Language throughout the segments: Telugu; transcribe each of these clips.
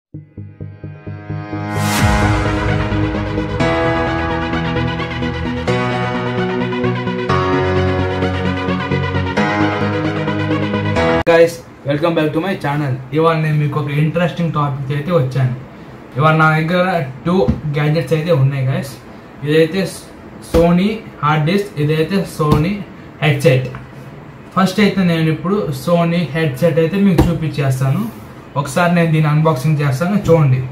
Guys welcome back to my channel ఇవాళ నేను మీకు ఒక ఇంట్రెస్టింగ్ టాపిక్ అయితే వచ్చాను ఇవాళ నా దగ్గర టూ గ్యాడ్జెట్స్ అయితే ఉన్నాయి గైస్ ఇదైతే సోనీ హార్డ్ డిస్క్ ఇదైతే సోనీ హెడ్సెట్ ఫస్ట్ అయితే నేను ఇప్పుడు సోనీ హెడ్సెట్ అయితే మీకు చూపించేస్తాను ఒకసారి నేను దీన్ని అన్బాక్సింగ్ చేస్తాను చూడండి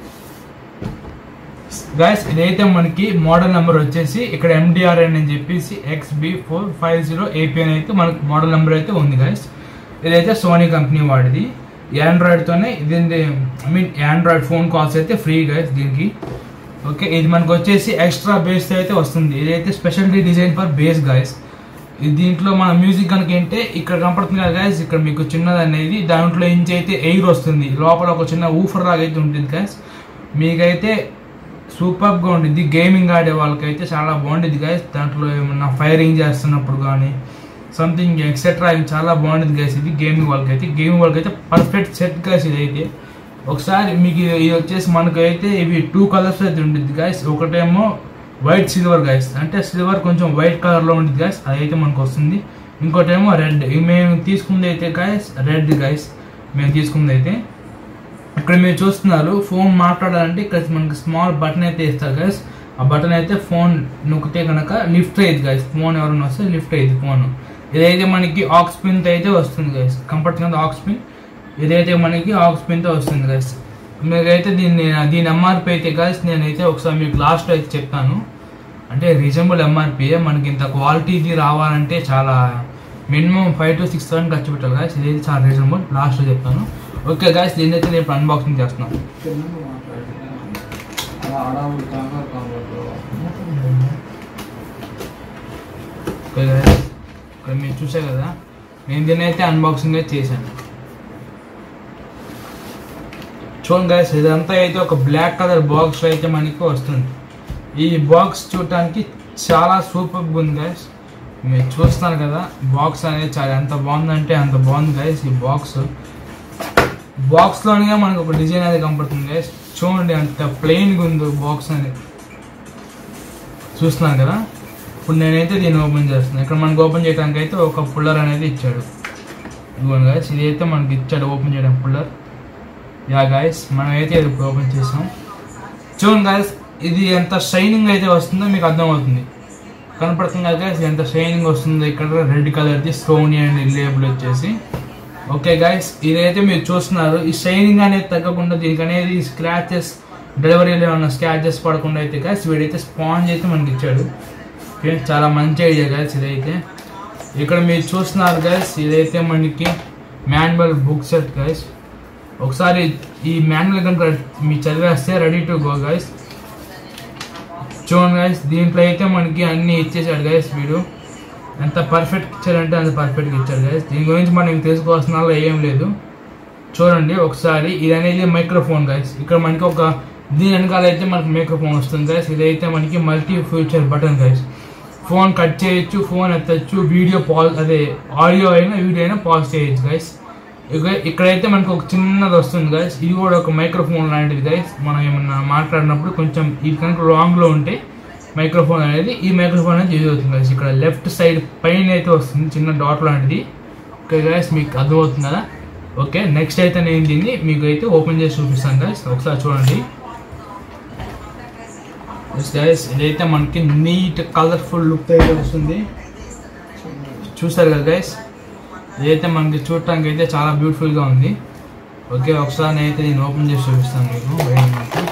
గైస్ ఇదైతే మనకి మోడల్ నెంబర్ వచ్చేసి ఇక్కడ ఎండిఆర్ఎన్ అని చెప్పేసి XB four five zero APN అయితే మనకి మోడల్ నెంబర్ అయితే ఉంది గైస్ ఇదైతే సోనీ కంపెనీ వాడిది ఆండ్రాయిడ్తోనే ఇది I mean android phone calls అయితే ఫ్రీ గైస్ దీనికి ఓకే ఇది మనకు వచ్చేసి ఎక్స్ట్రా బేస్ అయితే వస్తుంది ఇదైతే specially design for bass guys ఇది దీంట్లో మన మ్యూజిక్ కనుక ఏంటే ఇక్కడ కనపడుతుంది కదా గైస్ ఇక్కడ మీకు చిన్నది అనేది దాంట్లో ఇంచి అయితే ఎయిర్ వస్తుంది లోపల ఒక చిన్న ఊఫర్ లాగా అయితే ఉంటుంది గైస్ మీకైతే సూపర్గా ఉండిద్ది గేమింగ్ ఆడే వాళ్ళకైతే చాలా బాగుండిద్ది గైస్ దాంట్లో ఏమన్నా ఫైరింగ్ చేస్తున్నప్పుడు కానీ సంథింగ్ ఎక్సెట్రా ఇది చాలా బాగుంటుంది గైస్ ఇది గేమింగ్ వాళ్ళకైతే గేమింగ్ వాళ్ళకైతే పర్ఫెక్ట్ సెట్ గైస్ ఇది అయితే ఒకసారి మీకు ఇది ఇది వచ్చేసి మనకైతే ఇవి టూ కలర్స్ అయితే ఉంటుంది గైస్ ఒకటేమో వైట్ సిల్వర్ గైస్ అంటే సిల్వర్ కొంచెం వైట్ కలర్లో ఉంటుంది గైస్ అదైతే మనకు వస్తుంది ఇంకోటేమో రెడ్ మేము తీసుకుంది అయితే గైస్ రెడ్ గైస్ మేము తీసుకుంది అయితే ఇక్కడ మీరు చూస్తున్నారు ఫోన్ మాట్లాడాలంటే ఇక్కడ మనకి స్మాల్ బటన్ అయితే ఇస్తారు గైస్ ఆ బటన్ అయితే ఫోన్ నొక్కితే కనుక లిఫ్ట్ అయ్యింది గైస్ ఫోన్ ఎవరైనా వస్తే లిఫ్ట్ అయ్యింది ఫోన్ ఇదైతే మనకి ఆక్స్ పిన్ అయితే వస్తుంది గైస్ కంఫర్ట్ కింద ఆక్స్ పిన్ ఇదైతే మనకి ఆక్స్ పిన్తో వస్తుంది గైస్ మీరైతే దీన్ని దీని ఎంఆర్పి అయితే గైస్ నేనైతే ఒకసారి మీకు లాస్ట్లో అయితే చెప్తాను అంటే రీజనబుల్ ఎంఆర్పీఏ మనకి ఇంత క్వాలిటీది రావాలంటే చాలా minimum five to six thousand ఖర్చు పెట్టాలి గాయస్ ఇదైతే చాలా రీజనబుల్ లాస్ట్లో చెప్తాను ఓకే గాయస్ దీన్ని అయితే నేను ఇప్పుడు అన్బాక్సింగ్ చేస్తున్నాను ఓకే గాయస్ ఇక్కడ మీరు చూసే కదా నేను దీన్ని అయితే అన్బాక్సింగ్ అయితే చేశాను చూడండి గాయస్ ఇదంతా అయితే ఒక బ్లాక్ కలర్ బాక్స్ అయితే మనకి వస్తుంది ఈ బాక్స్ చూడటానికి చాలా సూపర్ ఉంది గైస్ మీరు చూస్తున్నారు కదా బాక్స్ అనేది చాలా ఎంత బాగుందంటే అంత బాగుంది గైస్ ఈ బాక్స్ బాక్స్లోనే మనకు ఒక డిజైన్ అనేది కనపడుతుంది గైస్ చూడండి అంత ప్లెయిన్గా ఉంది బాక్స్ అనేది చూస్తున్నాను కదా ఇప్పుడు నేనైతే దీన్ని ఓపెన్ చేస్తున్నాను ఇక్కడ మనకు ఓపెన్ చేయడానికి అయితే ఒక పుల్లర్ అనేది ఇచ్చాడు ఇదిగోండి గైస్ ఇదైతే మనకి ఇచ్చాడు ఓపెన్ చేయడానికి పుల్లర్ యా గాయస్ మనం అయితే ఇది ఇప్పుడు ఓపెన్ చేసాం చూడండి గాయస్ ఇది ఎంత షైనింగ్ అయితే వస్తుందో మీకు అర్థమవుతుంది కనపడుతుంది కదా guys, ఎంత షైనింగ్ వస్తుందో ఇక్కడ రెడ్ కలర్ది స్టోనీ అండ్ లేబుల్ వచ్చేసి ఓకే గాయస్ ఇదైతే మీరు చూస్తున్నారు ఈ షైనింగ్ అనేది తగ్గకుండా దీనికి అనేది స్క్రాచెస్ డెలివరీలో ఉన్న స్క్రాచెస్ పడకుండా అయితే గాయస్ వీడైతే స్పాంజ్ అయితే మనకి ఇచ్చాడు ఓకే చాలా మంచి ఐడియా గాయస్ ఇదైతే ఇక్కడ మీరు చూస్తున్నారు గాయస్ ఇదైతే మనకి మాన్యువల్ బుక్ సెట్ గాయస్ ఒకసారి ఈ మాన్యువల్ కనుక మీరు చదివేస్తే రెడీ టు గో గైస్ చూడండి గైస్ దీంట్లో అయితే మనకి అన్ని ఇచ్చేసాడు గైస్ వీడు ఎంత పర్ఫెక్ట్ ఇచ్చాడంటే అంత పర్ఫెక్ట్గా ఇచ్చాడు గైస్ దీని గురించి మనం తెలుసుకోవాల్సిన వాళ్ళ ఏం లేదు చూడండి ఒకసారి ఇది అనేది మైక్రోఫోన్ గైస్ ఇక్కడ మనకి ఒక దీని వెనకాల అయితే మనకి మైక్రోఫోన్ వస్తుంది గైస్ ఇదైతే మనకి multi future button guys phone cut చేయొచ్చు ఫోన్ ఎత్తచ్చు వీడియో పాజ్ అదే ఆడియో అయినా వీడియో అయినా పాజ్ చేయొచ్చు గైస్ ఇక ఇక్కడైతే మనకు ఒక చిన్నది వస్తుంది గైస్ ఇది కూడా ఒక మైక్రోఫోన్ లాంటిది గైస్ మనం ఏమన్నా మాట్లాడినప్పుడు కొంచెం ఇది కనుక లాంగ్లో ఉంటే మైక్రోఫోన్ అనేది ఈ మైక్రోఫోన్ అనేది యూజ్ అవుతుంది గైస్ ఇక్కడ లెఫ్ట్ సైడ్ పైన అయితే వస్తుంది చిన్న డాట్ లాంటిది ఓకే గైస్ మీకు అర్థమవుతుంది కదా ఓకే నెక్స్ట్ అయితే నేను దీన్ని మీకు అయితే ఓపెన్ చేసి చూపిస్తాను గైస్ ఒకసారి చూడండి గైస్ ఇదైతే మనకి నీట్ కలర్ఫుల్ లుక్ అయితే వస్తుంది చూసారు కదా గైస్ ఇదైతే మనకి చూడటానికి అయితే చాలా బ్యూటిఫుల్గా ఉంది ఓకే ఒకసారి నేనైతే నేను ఓపెన్ చేసి చూపిస్తాను మీకు బయట నుంచి.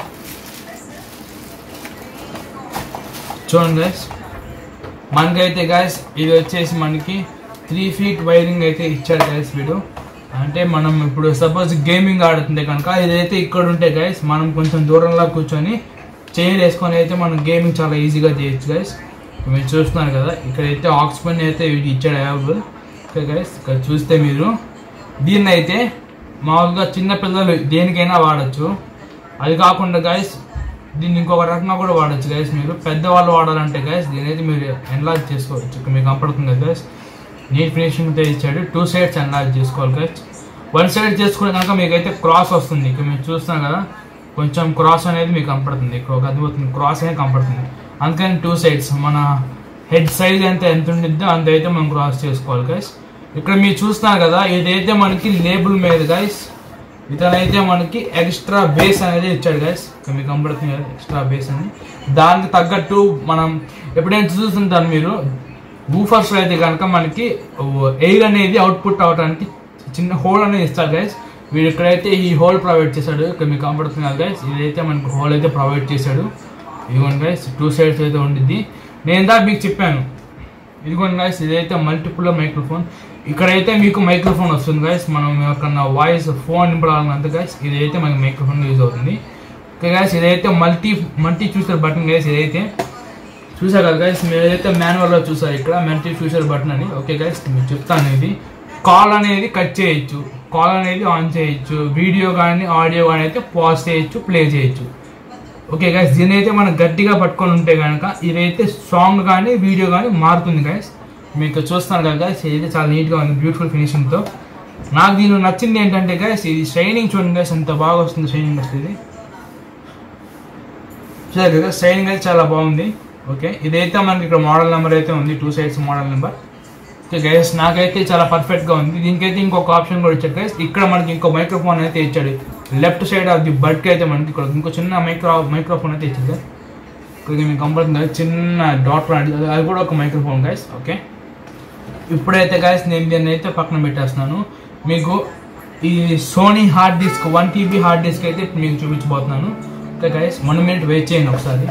చూడండి గైస్ మనకైతే గైస్ ఇది వచ్చేసి మనకి త్రీ ఫీట్ వైరింగ్ అయితే ఇచ్చాడు గైస్ వీడు అంటే మనం ఇప్పుడు సపోజ్ గేమింగ్ ఆడుతుంటే కనుక ఇదైతే ఇక్కడ ఉంటే గైస్ మనం కొంచెం దూరంలో కూర్చొని చైర్ వేసుకొని అయితే మనం గేమింగ్ చాలా ఈజీగా చేయొచ్చు గైస్ మీరు చూస్తున్నారు కదా ఇక్కడైతే ఆక్స్ఫర్డ్ అయితే వీడికి ఇచ్చాడు అవైలబుల్ ఓకే గైస్ ఇక్కడ చూస్తే మీరు దీన్ని అయితే మామూలుగా చిన్న పిల్లలు దేనికైనా వాడచ్చు అది కాకుండా గైస్ దీన్ని ఇంకొక రకంగా కూడా వాడచ్చు గైస్ మీరు పెద్దవాళ్ళు వాడాలంటే గైస్ దీని అయితే మీరు ఎన్లాజ్ చేసుకోవచ్చు ఇక్కడ మీకు కనపడుతుంది కదా గైస్ నీట్ ఫినిషింగ్తో ఇచ్చాడు టూ సైడ్స్ ఎన్లాజ్ చేసుకోవాలి గైస్ వన్ సైడ్ చేసుకునే కనుక మీకైతే క్రాస్ వస్తుంది ఇక్కడ మీరు చూస్తున్నాం కదా కొంచెం క్రాస్ అనేది మీకు కనపడుతుంది ఇక్కడ ఒక అద్భుతం క్రాస్ అనేది కనపడుతుంది అందుకని టూ సైడ్స్ మన హెడ్ సైజ్ ఎంత ఎంత ఉండిద్దో అంత అయితే మనం క్రాస్ చేసుకోవాలి గైస్ ఇక్కడ మీరు చూస్తున్నారు కదా ఇదైతే మనకి లేబుల్ మీద గైస్ ఇతనైతే మనకి ఎక్స్ట్రా బేస్ అనేది ఇచ్చాడు గైస్ మీకు కనబడుతుంది కదా ఎక్స్ట్రా బేస్ అని దానికి తగ్గట్టు మనం ఎప్పుడైనా చూస్తుంటారు మీరు బూఫర్స్ అయితే కనుక మనకి ఎయిర్ అనేది అవుట్పుట్ అవడానికి చిన్న హోల్ అనేది ఇస్తారు గైస్ వీడు ఇక్కడైతే ఈ హోల్ ప్రొవైడ్ చేశాడు ఇక్కడ మీకు కనబడుతుంది కదా గైస్ ఇదైతే మనకి హోల్ అయితే ప్రొవైడ్ చేశాడు ఇదిగోండి గైస్ టూ సైడ్స్ అయితే ఉండిద్ది నేను దా మీకు చెప్పాను ఇదిగోండి గైస్ ఇదైతే మల్టిపుల్ మైక్రోఫోన్ ఇక్కడైతే మీకు మైక్రోఫోన్ వస్తుంది గైస్ మనం ఎక్కడన్నా వాయిస్ ఫోన్ నింపడాలంత గైస్ ఇదైతే మనకి మైక్రోఫోన్ యూజ్ అవుతుంది ఓకే గైస్ ఇదైతే multi multi future button guys ఇదైతే చూసారు కదా గైస్ మీరు ఏదైతే మాన్యువల్లో చూసారు ఇక్కడ మల్టీ ఫ్యూచర్ బటన్ అని ఓకే గైస్ మీకు చెప్తాను ఇది కాల్ అనేది కట్ చేయొచ్చు కాల్ అనేది ఆన్ చేయొచ్చు వీడియో కానీ ఆడియో కానీ అయితే పాజ్ చేయొచ్చు ప్లే చేయొచ్చు ఓకే గైస్ దీని అయితే మనం గట్టిగా పట్టుకొని ఉంటే కనుక ఇదైతే సాంగ్ కానీ వీడియో కానీ మారుతుంది గైస్ మీకు చూస్తున్నారు కదా గైస్ ఇదైతే చాలా నీట్గా ఉంది బ్యూటిఫుల్ ఫినిషింగ్తో నాకు దీనిలో నచ్చింది ఏంటంటే గైస్ ఇది షైనింగ్ చూడండి గైస్ ఎంత బాగా వస్తుంది షైనింగ్ వస్తుంది చూసారు కదా షైనింగ్ అయితే చాలా బాగుంది ఓకే ఇదైతే మనకి ఇక్కడ మోడల్ నెంబర్ అయితే ఉంది two sides model number okay guys నాకైతే చాలా పర్ఫెక్ట్ గా ఉంది దీనికైతే ఇంకొక ఆప్షన్ కూడా ఇచ్చాడు గైస్ ఇక్కడ మనకి ఇంకో మైక్రోఫోన్ అయితే ఇచ్చాడు left side of the bud కి అయితే మనకి ఇక్కడ ఇంకో చిన్న మైక్రో మైక్రోఫోన్ అయితే ఇచ్చాడు guys. ఇక్కడ మీకు కంపడుతుంది కదా చిన్న డాట్ అది అది కూడా ఒక మైక్రోఫోన్ గైస్ ఓకే ఇప్పుడైతే గైస్ నేను దీన్ని అయితే పక్కన పెట్టేస్తున్నాను మీకు ఈ Sony hard disk one TB hard disk అయితే ఇప్పుడు మీకు చూపించబోతున్నాను okay guys one minute wait చేయండి ఒకసారి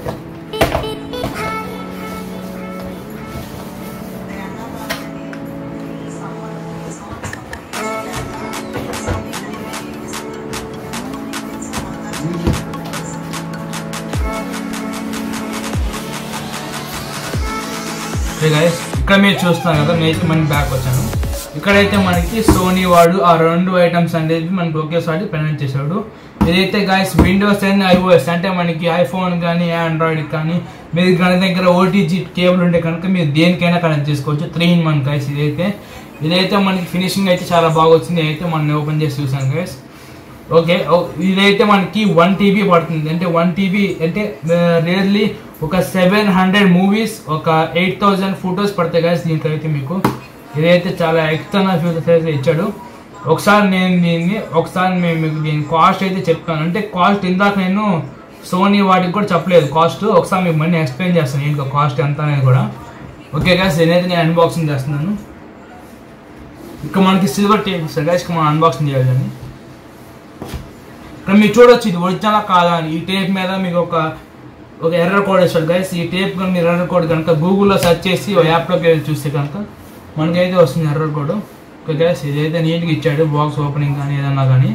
ఓకే గైస్ ఇక్కడ మీరు చూస్తున్నారు కదా నేటి మనకి బ్యాక్ వచ్చాను ఇక్కడైతే మనకి సోనీ వాడు ఆ రెండు ఐటమ్స్ అనేది మనకి ఒకేసారి పెనెంట్ చేశాడు ఇదైతే గాయస్ విండోస్ అండ్ ఐఓఎస్ అంటే మనకి ఐఫోన్ కానీ ఆండ్రాయిడ్ కానీ మీరు మన దగ్గర ఓటీజీ కేబుల్ ఉంటే కనుక మీరు దేనికైనా కనెక్ట్ చేసుకోవచ్చు త్రీ ఇన్ వన్ గైస్ ఇదైతే ఇదైతే మనకి ఫినిషింగ్ అయితే చాలా బాగా వచ్చింది అయితే మనం ఓపెన్ చేసి చూసాం గైస్ ఓకే ఓ- ఇదైతే మనకి వన్ టీబీ పడుతుంది అంటే వన్ టీబీ అంటే రియర్లీ ఒక సెవెన్ హండ్రెడ్ మూవీస్ ఒక ఎయిట్ థౌజండ్ ఫొటోస్ పడతాయి కదా దీంట్లో అయితే మీకు ఇదైతే చాలా ఎక్స్టర్నల్ ఫ్యూచర్స్ అయితే ఇచ్చాడు ఒకసారి నేను దీన్ని ఒకసారి మేము మీకు దీని కాస్ట్ అయితే చెప్తాను అంటే కాస్ట్ ఇందాక నేను సోనీ వాటికి కూడా చెప్పలేదు కాస్ట్ ఒకసారి మీకు మనీ ఎక్స్ప్లెయిన్ చేస్తాను ఇంకా కాస్ట్ ఎంత అనేది కూడా ఓకే గాస్ నేనైతే నేను అన్బాక్సింగ్ చేస్తున్నాను ఇక్కడ మనకి సిల్వర్ టేప్ ఇస్తారు గాయస్ మనం అన్బాక్సింగ్ చేయాలని ఇక్కడ మీరు చూడొచ్చు ఇది ఒరిజినల్ కాదా అని ఈ టేప్ మీద మీకు ఒక ఒక ఎర్రర్ కోడ్ ఇస్తాడు గైస్ ఈ టేప్ కనుక మీరు ఎర్రర్ కోడ్ కనుక గూగుల్లో సెర్చ్ చేసి ఓ యాప్లోకి వెళ్ళి చూస్తే కనుక మనకైతే వస్తుంది ఎర్రర్ కోడ్ ఓకే గైస్ ఇదైతే నీట్గా ఇచ్చాడు బాక్స్ ఓపెనింగ్ కానీ ఏదన్నా కానీ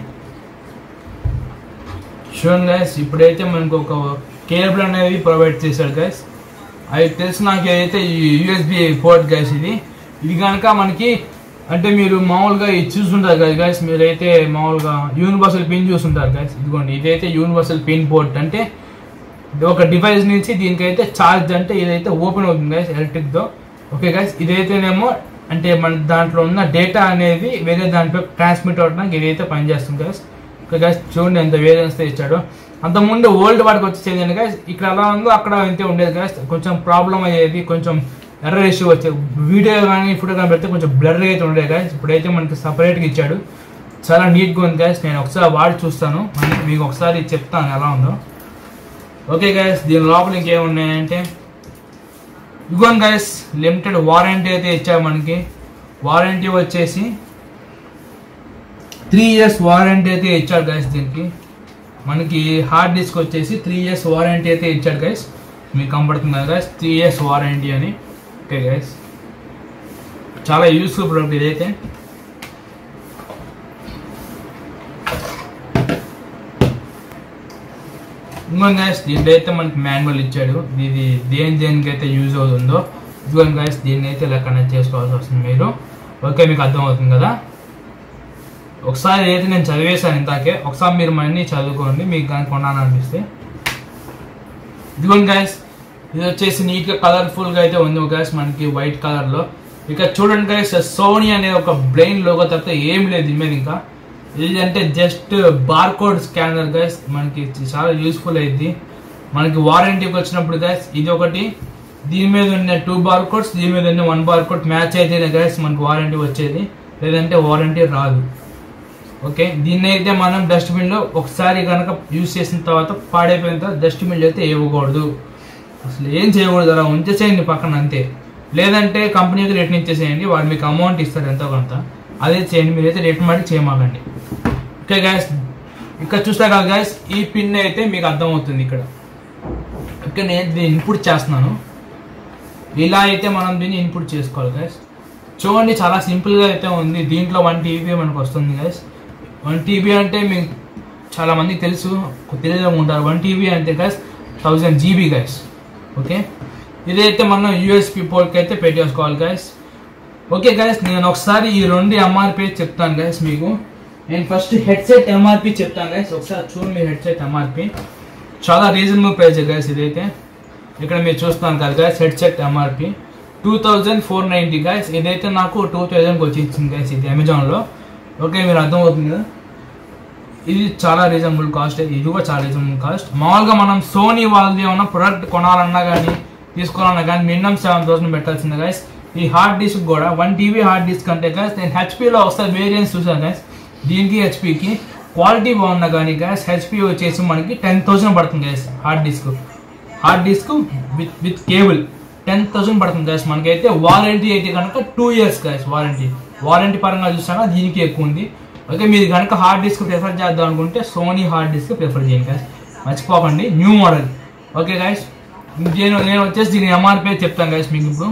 చూడండి గైస్ ఇప్పుడైతే మనకు ఒక కేబుల్ అనేది ప్రొవైడ్ చేశాడు గైస్ అది తెలిసి నాకు ఏదైతే యూఎస్బి పోర్ట్ గైస్ ఇది ఇది కనుక మనకి అంటే మీరు మామూలుగా ఇది చూసుంటారు కదా గైస్ మీరైతే మామూలుగా యూనివర్సల్ పిన్ చూసుంటారు గైస్ ఇదిగోండి ఇదైతే యూనివర్సల్ పిన్ పోర్ట్ అంటే ఒక డివైస్ నుంచి దీనికైతే ఛార్జ్ అంటే ఇదైతే ఓపెన్ అవుతుంది గైస్ ఎలక్ట్రిక్తో ఓకే గైస్ ఇదైతేనేమో అంటే మన దాంట్లో ఉన్న డేటా అనేది వేరే దాంట్లో ట్రాన్స్మిట్ అవడానికి ఇదైతే పనిచేస్తుంది గైస్ ఓకే గైస్ చూడండి ఎంత వేరియన్స్ ఇచ్చాడో అంతకుముందు ఓల్డ్ వాడికి వచ్చేది గైస్ ఇక్కడ ఎలా ఉందో అక్కడ ఇంతే ఉండేది గైస్ కొంచెం ప్రాబ్లం అయ్యేది కొంచెం ఎర్రర్ ఇష్యూ వచ్చేది వీడియో కానీ ఫోటో కానీ పెడితే కొంచెం బ్లర్ అయితే ఉండేది గైస్ ఇప్పుడైతే మనకి సపరేట్గా ఇచ్చాడు చాలా నీట్గా ఉంది గైస్ నేను ఒకసారి వాడి చూస్తాను మళ్ళీ మీకు ఒకసారి చెప్తాను ఎలా ఉందో ఓకే గైస్ దీని లోపల ఇంకేమున్నాయంటే ఇగోన్ గైస్ లిమిటెడ్ వారంటీ అయితే ఇచ్చారు మనకి వారంటీ వచ్చేసి త్రీ ఇయర్స్ వారంటీ అయితే ఇచ్చాడు గైస్ దీనికి మనకి హార్డ్ డిస్క్ వచ్చేసి త్రీ ఇయర్స్ వారంటీ అయితే ఇచ్చాడు గైస్ మీకు కనపడుతుంది కదా గైస్ త్రీ ఇయర్స్ వారంటీ అని ఓకే గైస్ చాలా యూస్ఫుల్ ప్రోడక్ట్ ఇదైతే ఇంకొక గైస్ దీంట్లో అయితే మనకి మాన్యువల్ ఇచ్చాడు ఇది దేని దేనికైతే యూజ్ అవుతుందో ఇదిగోండి గైస్ దీన్ని అయితే ఇలా కనెక్ట్ చేసుకోవాల్సి వస్తుంది మీరు ఓకే మీకు అర్థమవుతుంది కదా ఒకసారి అయితే నేను చదివేశాను ఇంతాకే ఒకసారి మీరు మనీ చదువుకోండి మీకు కానీ కొనాలని అనిపిస్తే ఇదిగోండి గైస్ ఇది వచ్చేసి నీట్గా కలర్ఫుల్గా అయితే ఉంది గైస్ మనకి వైట్ కలర్లో ఇక చూడండి గైస్ సోనీ అనే ఒక బ్రెయిన్ లోగో తప్ప ఏం లేదు దీని మీద ఇంకా ఇది అంటే జస్ట్ బార్కోడ్ స్కానర్ గైస్ మనకి చాలా యూస్ఫుల్ అయింది మనకి వారంటీకి వచ్చినప్పుడు గైస్ ఇది ఒకటి దీని మీద ఉన్న టూ బార్ కోడ్స్ దీని మీద ఉన్న వన్ బార్ కోడ్ మ్యాచ్ అయితేనే గైస్ మనకి వారంటీ వచ్చేది లేదంటే వారంటీ రాదు ఓకే దీన్ని అయితే మనం డస్ట్బిన్లో ఒకసారి కనుక యూజ్ చేసిన తర్వాత పాడైపోయిన తర్వాత డస్ట్బిన్లో అయితే ఇవ్వకూడదు అసలు ఏం చేయకూడదు అలా ఉంచేసేయండి పక్కన అంతే లేదంటే కంపెనీకి రిటర్న్ ఇచ్చేసేయండి వాళ్ళు మీకు అమౌంట్ ఇస్తారు ఎంతో కొంత అదే చేయండి మీరైతే రిటర్న్ ಮಾಡಿ చేయమాకండి ఓకే గ్యాస్ ఇక్కడ చూస్తే కదా గ్యాస్ ఈ పిన్ అయితే మీకు అర్థమవుతుంది ఇక్కడ ఇక్కడ నేను దీన్ని ఇన్పుట్ చేస్తున్నాను ఇలా అయితే మనం దీన్ని ఇన్పుట్ చేసుకోవాలి గైస్ చూడండి చాలా సింపుల్గా అయితే ఉంది దీంట్లో వన్ టీబీ మనకు వస్తుంది గైస్ వన్ టీబీ అంటే మీకు చాలా మందికి తెలుసు తెలియదు ఉంటారు వన్ టీబీ అంటే guys thousand GB guys okay ఇదైతే మనం యూఎస్పి పోర్ట్కి అయితే పెట్టేసుకోవాలి గైస్ ఓకే గైస్ నేను ఒకసారి ఈ రెండు ఎంఆర్పి చెప్తాను గైస్ మీకు నేను ఫస్ట్ హెడ్సెట్ ఎంఆర్పి చెప్తాను గైస్ ఒకసారి చూడండి మీ హెడ్సెట్ ఎంఆర్పి చాలా రీజనబుల్ ప్రైస్ గైస్ ఇదైతే ఇక్కడ మీరు చూస్తాను కదా guys headset MRP two thousand four ninety guys ఇదైతే నాకు టూ థౌజండ్కి వచ్చి ఇచ్చింది గైస్ ఇది అమెజాన్లో ఓకే మీరు అర్థమవుతుంది కదా ఇది చాలా రీజనబుల్ కాస్ట్ ఇది కూడా చాలా రీజనబుల్ కాస్ట్ మామూలుగా మనం సోనీ వాళ్ళది ఏమన్నా ప్రొడక్ట్ కొనాలన్నా కానీ తీసుకోవాలన్నా కానీ మినిమం సెవెన్ థౌసండ్ పెట్టాల్సిందే గైస్ ఈ హార్డ్ డిస్క్ కూడా వన్ టీవీ హార్డ్ డిస్క్ అంటే గైస్ నేను హెచ్పీలో వస్తాయి వేరియంట్స్ చూసాను గైస్ దీనికి హెచ్పీకి క్వాలిటీ బాగున్నా కానీ గ్యాస్ హెచ్పి వచ్చేసి మనకి టెన్ థౌసండ్ పడుతుంది guys hard disk hard disk with with cable ten thousand పడుతుంది గ్యాస్ మనకైతే వారంటీ అయితే కనుక two years guys warranty warranty పరంగా చూసాక దీనికి ఎక్కువ ఉంది ఓకే మీరు కనుక హార్డ్ డిస్క్ ప్రిఫర్ చేద్దాం అనుకుంటే సోనీ హార్డ్ డిస్క్ ప్రిఫర్ చేయండి గ్యాస్ మర్చిపోకండి న్యూ మోడల్ ఓకే గాయస్ నేను నేను వచ్చేసి దీని ఎంఆర్పీ చెప్తాను గాయస్ మీకు ఇప్పుడు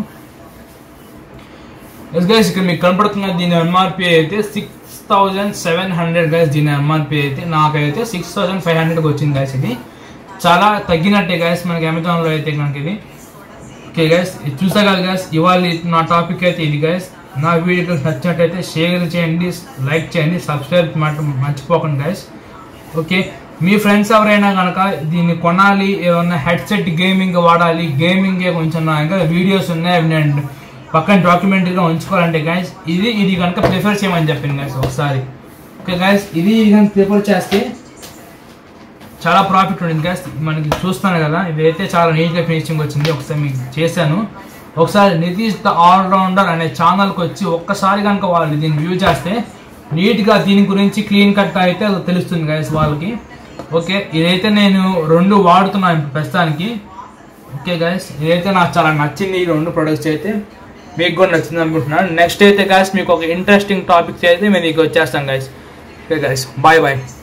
ఎస్ గైస్ ఇక్కడ మీకు కనపడుతున్న దీని ఎంఆర్పి అయితే six thousand seven hundred guys దీని ఎంఆర్పి అయితే నాకైతే సిక్స్ థౌజండ్ ఫైవ్ హండ్రెడ్కి వచ్చింది గైస్ ఇది చాలా తగ్గినట్టే గైస్ మనకి అమెజాన్లో అయితే మనకి ఇది ఓకే గైస్ ఇది చూసా కదా గైస్ ఇవాళ నా టాపిక్ అయితే ఇది గైస్ నా వీడియో నచ్చినట్టయితే షేర్ చేయండి లైక్ చేయండి సబ్స్క్రైబ్ మర్చిపోకండి గైస్ ఓకే మీ ఫ్రెండ్స్ ఎవరైనా కనుక దీన్ని కొనాలి ఏమన్నా హెడ్సెట్ గేమింగ్ వాడాలి గేమింగే కొంచెం నా ఇంకా వీడియోస్ ఉన్నాయి అవి నేను పక్కన డాక్యుమెంటరీగా ఉంచుకోవాలంటే గైస్ ఇది ఇది కనుక ప్రిఫర్ చేయమని చెప్పింది గైస్ ఒకసారి ఓకే గైస్ ఇది కనుక ప్రిఫర్ చేస్తే చాలా ప్రాఫిట్ ఉంటుంది గైస్ మనకి చూస్తాను కదా ఇదైతే చాలా నీట్గా ఫినిషింగ్ వచ్చింది ఒకసారి మీకు చేశాను ఒకసారి నితీష్ ద ఆల్రౌండర్ అనే ఛానల్కి వచ్చి ఒక్కసారి కనుక వాళ్ళు దీన్ని వ్యూ చేస్తే నీట్గా దీని గురించి క్లీన్ కట్ అయితే తెలుస్తుంది గైస్ వాళ్ళకి ఓకే ఇదైతే నేను రెండు వాడుతున్నాను ఇప్పుడు ప్రస్తుతానికి ఓకే గైస్ ఇదైతే నాకు చాలా నచ్చింది ఈ రెండు ప్రొడక్ట్స్ అయితే మీకు కూడా నచ్చింది అనుకుంటున్నాను నెక్స్ట్ అయితే గైస్ మీకు ఒక ఇంట్రెస్టింగ్ టాపిక్స్ అయితే మేము మీకు వచ్చేస్తాం guys okay guys bye bye